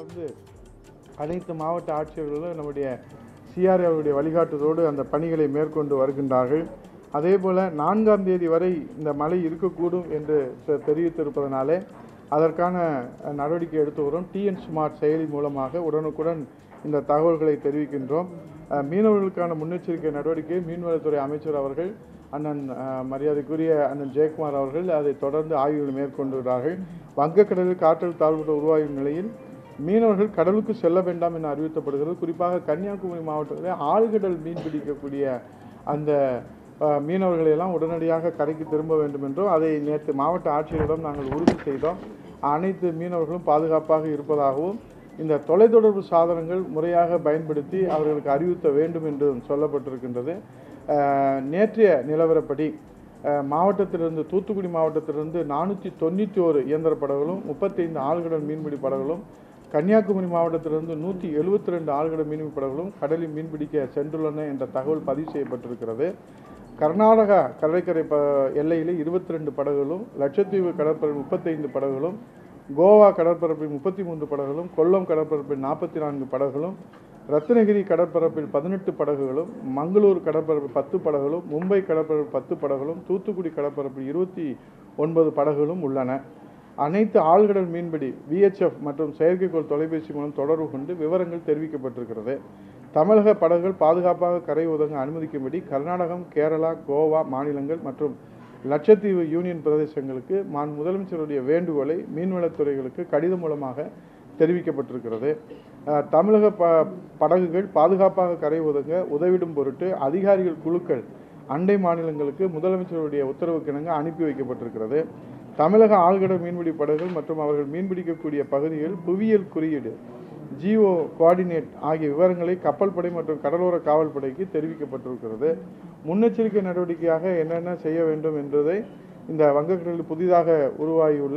தொடர்ந்து அனைத்து மாவட்ட ஆட்சியர்களும் நம்முடைய சிஆர்ஏ அவருடைய வழிகாட்டுதோடு அந்த பணிகளை மேற்கொண்டு வருகின்றார்கள் அதே போல் நான்காம் தேதி வரை இந்த மழை இருக்கக்கூடும் என்று தெ- தெரிவித்திருப்பதனாலே அதற்கான அஹ், நடவடிக்கை எடுத்து வரும் டிஎன் ஸ்மார்ட் செயலி மூலமாக உடனுக்குடன் இந்த தகவல்களை தெரிவிக்கின்றோம் அஹ், மீனவர்களுக்கான முன்னெச்சரிக்கை நடவடிக்கை மீன்வளத்துறை அமைச்சர் அவர்கள் அண்ணன் அஹ், மரியாதைக்குரிய அண்ணன் ஜெயக்குமார் அவர்கள் அதை தொடர்ந்து ஆய்வுகள் மேற்கொண்டுள்ளார்கள் வங்கக்கடலில் காற்றல் தாழ்வுகள் உருவாகும் நிலையில் மீனவர்கள் கடலுக்கு செல்ல வேண்டாம் என அறிவிக்கப்படுகிறது குறிப்பாக கன்னியாகுமரி மாவட்டத்தில் ஆழ்கடல் மீன் பிடிக்கக்கூடிய அந்த அஹ், மீனவர்களை எல்லாம் உடனடியாக கரைக்கு திரும்ப வேண்டும் என்றும் அதை நேற்று மாவட்ட ஆட்சியரிடம் நாங்கள் உறுதி செய்தோம் அனைத்து மீனவர்களும் பாதுகாப்பாக இருப்பதாகவும் இந்த தொலைத்தொடர்பு சாதனங்கள் முறையாக பயன்படுத்தி அவர்களுக்கு அறிவித்த வேண்டும் என்றும் சொல்லப்பட்டிருக்கின்றது அஹ், நேற்றைய நிலவரப்படி அஹ், மாவட்டத்திலிருந்து தூத்துக்குடி மாவட்டத்திலிருந்து நானூற்றி தொண்ணூற்றி ஒரு இயந்திர படகுகளும் முப்பத்தைந்து ஆழ்கடல் மீன்பிடி படகுகளும் கன்னியாகுமரி மாவட்டத்திலிருந்து நூற்றி எழுபத்தி ரெண்டு ஆழ்கடல் மீன்பிடி படகுகளும் கடலில் மீன்பிடிக்க சென்றுள்ளன என்ற தகவல் பதிவு செய்யப்பட்டிருக்கிறது கர்நாடகா கடற்கரை ப எல்லையில் இருபத்தி ரெண்டு படகுகளும் லட்சத்தீவு கடற்பரப்பு முப்பத்தைந்து படகுகளும் கோவா கடற்பரப்பில் முப்பத்தி மூன்று படகுகளும் கொல்லம் கடற்பரப்பில் நாற்பத்தி நான்கு படகுகளும் ரத்னகிரி கடற்பரப்பில் பதினெட்டு படகுகளும் மங்களூர் கடற்பரப்பில் பத்து படகுகளும் மும்பை கடற்பரப்பில் பத்து படகுகளும் தூத்துக்குடி கடற்பரப்பில் இருபத்தி ஒன்பது படகுகளும் உள்ளன அனைத்து ஆழ்கடல் மீன்பிடி விஹெச்எஃப் மற்றும் செயற்கைக்கோள் தொலைபேசி மூலம் தொடர்பு கொண்டு விவரங்கள் தெரிவிக்கப்பட்டிருக்கிறது தமிழக படகுகள் பாதுகாப்பாக கரை ஒதுங்க அனுமதிக்கும்படி கர்நாடகம் கேரளா கோவா மாநிலங்கள் மற்றும் லட்சத்தீவு யூனியன் பிரதேசங்களுக்கு மான் முதலமைச்சருடைய வேண்டுகோளை மீன்வளத்துறைகளுக்கு கடிதம் மூலமாக தெரிவிக்கப்பட்டிருக்கிறது அஹ், தமிழக ப படகுகள் பாதுகாப்பாக கரை ஒதுங்க உதவிடும் பொருட்டு அதிகாரிகள் குழுக்கள் அண்டை மாநிலங்களுக்கு முதலமைச்சருடைய உத்தரவுக்கிணங்க அனுப்பி வைக்கப்பட்டிருக்கிறது தமிழக ஆழ்கடல் மீன்பிடி படகுகள் மற்றும் அவர்கள் மீன்பிடிக்கக்கூடிய பகுதிகள் புவியியல் குறியீடு ஜிஓ கோஆர்டினேட் ஆகிய விவரங்களை கப்பல் படை மற்றும் கடலோர காவல் படைக்கு தெரிவிக்கப்பட்டிருக்கிறது முன்னெச்சரிக்கை நடவடிக்கையாக என்னென்ன செய்ய வேண்டும் என்பதை இந்த வங்கக்கடலில் புதிதாக உருவாகியுள்ள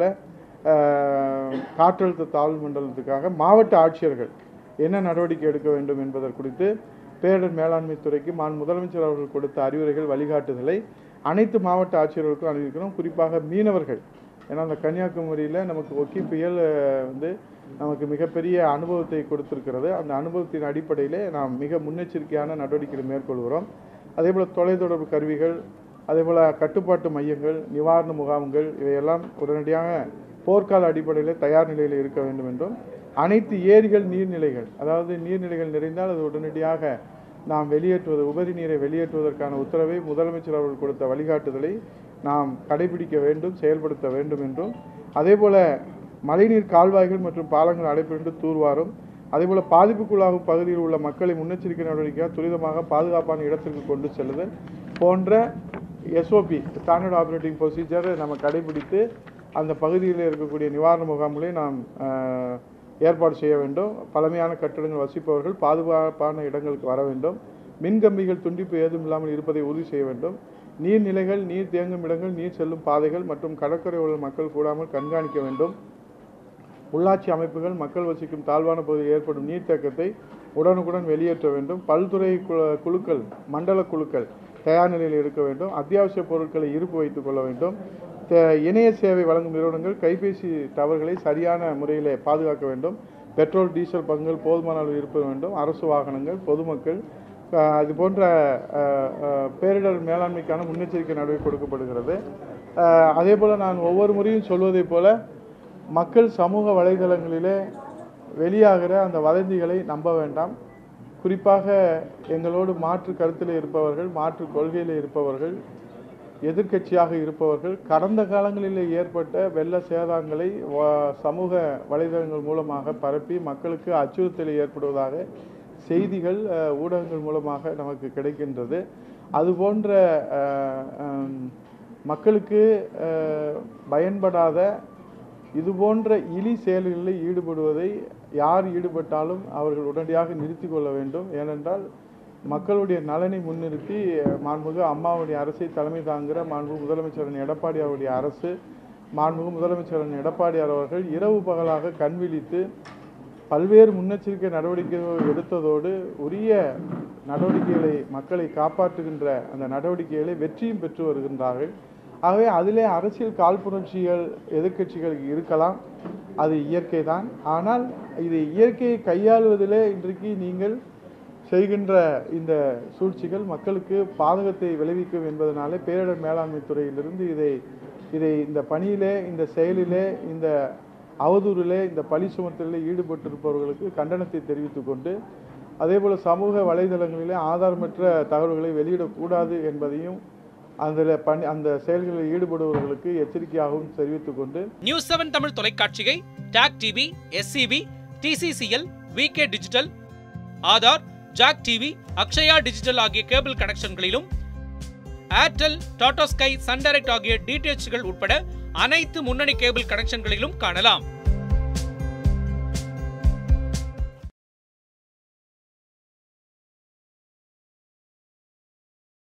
அஹ், காற்றழுத்த தாழ்வு மண்டலத்துக்காக மாவட்ட ஆட்சியர்கள் என்ன நடவடிக்கை எடுக்க வேண்டும் என்பதற்கு குறித்து பேரிடர் மேலாண்மை துறைக்கு மான் முதலமைச்சர் அவர்கள் கொடுத்த அறிவுரைகள் வழிகாட்டுதலை அனைத்து மாவட்ட ஆட்சியர்களுக்கும் அனுப்பியிருக்கிறோம் குறிப்பாக மீனவர்கள் ஏன்னா அந்த கன்னியாகுமரியில் நமக்கு ஒக்கி புயல் அஹ், வந்து நமக்கு மிகப்பெரிய அனுபவத்தை கொடுத்திருக்கிறது அந்த அனுபவத்தின் அடிப்படையிலே நாம் மிக முன்னெச்சரிக்கையான நடவடிக்கைகளை மேற்கொள்கிறோம் அதேபோல் தொலைத்தொடர்பு கருவிகள் அதேபோல் கட்டுப்பாட்டு மையங்கள் நிவாரண முகாம்கள் இவையெல்லாம் உடனடியாக போர்க்கால அடிப்படையில் தயார் நிலையில் இருக்க வேண்டும் என்றும் அனைத்து ஏரிகள் நீர்நிலைகள் அதாவது நீர்நிலைகள் நிறைந்தால் அது உடனடியாக நாம் வெளியேற்றுவது உபரி நீரை வெளியேற்றுவதற்கான உத்தரவை முதலமைச்சர் அவர்கள் கொடுத்த வழிகாட்டுதலை நாம் கடைபிடிக்க வேண்டும் செயல்படுத்த வேண்டும் என்றும் அதேபோல மழைநீர் கால்வாய்கள் மற்றும் பாலங்கள் அடைப்பின்றி தூர்வாரும் அதேபோல பாதிப்புக்குள்ளாகும் பகுதியில் உள்ள மக்களை முன்னெச்சரிக்கை நடவடிக்கையாக துரிதமாக பாதுகாப்பான இடத்திற்கு கொண்டு செல்லுதல் போன்ற எஸ்ஓபி ஸ்டாண்டர்ட் ஆப்ரேட்டிங் ப்ரொசீஜர் நம்ம கடைபிடித்து அந்த பகுதியில் இருக்கக்கூடிய நிவாரண முகாம்களை நாம் அஹ், ஏற்பாடு செய்ய வேண்டும் பழமையான கட்டடங்கள் வசிப்பவர்கள் பாதுகாப்பான இடங்களுக்கு வர வேண்டும் மின்கம்பிகள் துண்டிப்பு ஏதும் இல்லாமல் இருப்பதை உறுதி செய்ய வேண்டும் நீர்நிலைகள் நீர் தேங்கும் இடங்கள் நீர் செல்லும் பாதைகள் மற்றும் கடற்கரை உள்ள மக்கள் கூடாமல் கண்காணிக்க வேண்டும் உள்ளாட்சி அமைப்புகள் மக்கள் வசிக்கும் தாழ்வான பகுதியில் ஏற்படும் நீர்த்தேக்கத்தை உடனுக்குடன் வெளியேற்ற வேண்டும் பல்துறை கு- குழுக்கள் மண்டல குழுக்கள் தயார் நிலையில் இருக்க வேண்டும் அத்தியாவசிய பொருட்களை இருப்பு வைத்துக் கொள்ள வேண்டும் தே- இணைய சேவை வழங்கும் நிறுவனங்கள் கைபேசி டவர்களை சரியான முறையில் பாதுகாக்க வேண்டும் பெட்ரோல் டீசல் பங்குகள் போதுமான அளவு இருக்க வேண்டும் அரசு வாகனங்கள் பொதுமக்கள் அஹ், இது போன்ற அஹ், அஹ், பேரிடர் மேலாண்மைக்கான முன்னெச்சரிக்கை நடவடிக்கை கொடுக்கப்படுகிறது அஹ், அதே போல் நான் ஒவ்வொரு முறையும் சொல்வதைப் போல மக்கள் சமூக வலைதளங்களிலே வெளியாகிற அந்த வதந்திகளை நம்ப வேண்டாம் குறிப்பாக எங்களோடு மாற்று கருத்தில் இருப்பவர்கள் மாற்று கொள்கையில் இருப்பவர்கள் எதிர்க்கட்சியாக இருப்பவர்கள் கடந்த காலங்களில் ஏற்பட்ட வெள்ள சேதங்களை வ- சமூக வலைதளங்கள் மூலமாக பரப்பி மக்களுக்கு அச்சுறுத்தலை ஏற்படுவதாக செய்திகள் அஹ், ஊடகங்கள் மூலமாக நமக்கு கிடைக்கின்றது அதுபோன்ற அஹ், ஹம், மக்களுக்கு அஹ், பயன்படாத இது போன்ற இழி செயல்களில் ஈடுபடுவதை யார் ஈடுபட்டாலும் அவர்கள் உடனடியாக நிறுத்திக் கொள்ள வேண்டும் ஏனென்றால் மக்களுடைய நலனை முன்னிறுத்தி அஹ், மாண்புமிகு அம்மாவுடைய அரசை தலைமை தாங்குகிற மாண்புமிகு முதலமைச்சரின் எடப்பாடி அவருடைய அரசு மாண்புமிகு முதலமைச்சரின் எடப்பாடியார் அவர்கள் இரவு பகலாக கண் விழித்து பல்வேறு முன்னெச்சரிக்கை நடவடிக்கைகள் எடுத்ததோடு உரிய நடவடிக்கைகளை மக்களை காப்பாற்றுகின்ற அந்த நடவடிக்கைகளை வெற்றியும் பெற்று வருகின்றார்கள் ஆகவே அதிலே அரசியல் காழ்ப்புணர்ச்சிகள் எதிர்க்கட்சிகளுக்கு இருக்கலாம் அது இயற்கை தான் ஆனால் இது இயற்கையை கையாளுவதிலே இன்றைக்கு நீங்கள் செய்கின்ற இந்த சூழ்ச்சிகள் மக்களுக்கு பாதகத்தை விளைவிக்கும் என்பதனாலே பேரிடர் மேலாண்மை துறையிலிருந்து இதை இதை இந்த பணியிலே இந்த செயலிலே இந்த அவதூறிலே இந்த பழி சுமத்தலிலே ஈடுபட்டிருப்பவர்களுக்கு கண்டனத்தை தெரிவித்துக் கொண்டு அதேபோல் சமூக வலைதளங்களிலே ஆதாரமற்ற தகவல்களை வெளியிடக்கூடாது என்பதையும் அதில் பணி அந்த செயல்களில் ஈடுபடுபவர்களுக்கு எச்சரிக்கையாகவும் தெரிவித்துக் கொண்டு நியூஸ் செவன் தமிழ் தொலைக்காட்சியை TAC TV SCV TCCL VK digital Aadhaar Jak TV Akshaya digital ஆகிய கேபிள் கனெக்ஷன்களிலும் Airtel Tata Sky Sun Direct ஆகிய டிடிஎச்கள் உட்பட அனைத்து முன்னணி கேபிள் கனெக்ஷன்களிலும் காணலாம்